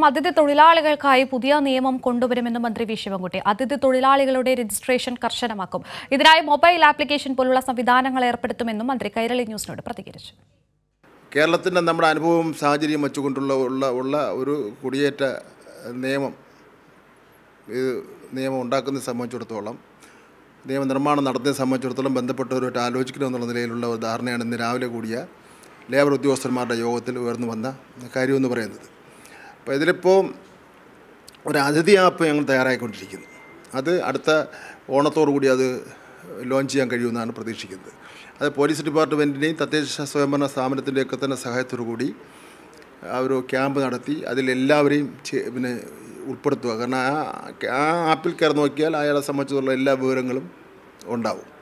അതിഥി തൊഴിലാളികൾക്കായി പുതിയ നിയമം കൊണ്ടുവരുമെന്ന് മന്ത്രി വി ശിവൻകുട്ടി അതിഥി തൊഴിലാളികളുടെ രജിസ്ട്രേഷൻ കർശനമാക്കും ഇതിനായി മൊബൈൽ ആപ്ലിക്കേഷൻ പോലുള്ള സംവിധാനങ്ങൾ ഏർപ്പെടുത്തുമെന്നും മന്ത്രി കൈരളി ന്യൂസിനോട് പ്രതികരിച്ചു കേരളത്തിൻ്റെ നമ്മുടെ അനുഭവവും സാഹചര്യം വെച്ചുകൊണ്ടുള്ള ഉള്ള ഉള്ള ഒരു കുടിയേറ്റ നിയമം ഇത് നിയമം ഉണ്ടാക്കുന്നതിനെ സംബന്ധിച്ചിടത്തോളം നിയമനിർമ്മാണം നടത്തുന്നതിനെ സംബന്ധിച്ചിടത്തോളം ബന്ധപ്പെട്ടവരുമായിട്ട് ആലോചിക്കണമെന്നുള്ള നിലയിലുള്ള ഒരു ധാരണയാണ് ഇന്ന് രാവിലെ കൂടിയ ലേബർ ഉദ്യോഗസ്ഥന്മാരുടെ യോഗത്തിൽ ഉയർന്നു വന്ന കാര്യമെന്ന് പറയുന്നത് അപ്പോൾ ഇതിലിപ്പോൾ ഒരു അതിഥി ആപ്പ് ഞങ്ങൾ തയ്യാറായിക്കൊണ്ടിരിക്കുന്നു അത് അടുത്ത ഓണത്തോടു കൂടി അത് ലോഞ്ച് ചെയ്യാൻ കഴിയുമെന്നാണ് പ്രതീക്ഷിക്കുന്നത് അത് പോലീസ് ഡിപ്പാർട്ട്മെൻറ്റിൻ്റെയും തദ്ദേശ സ്വയംഭരണ സ്ഥാപനത്തിൻ്റെയൊക്കെ തന്നെ സഹായത്തോടു കൂടി ആ ഒരു ക്യാമ്പ് നടത്തി അതിലെല്ലാവരെയും ചെ- പിന്നെ ഉൾപ്പെടുത്തുക കാരണം ആ ആ ആപ്പിൽ കയറി നോക്കിയാൽ അയാളെ സംബന്ധിച്ചുള്ള എല്ലാ വിവരങ്ങളും ഉണ്ടാവും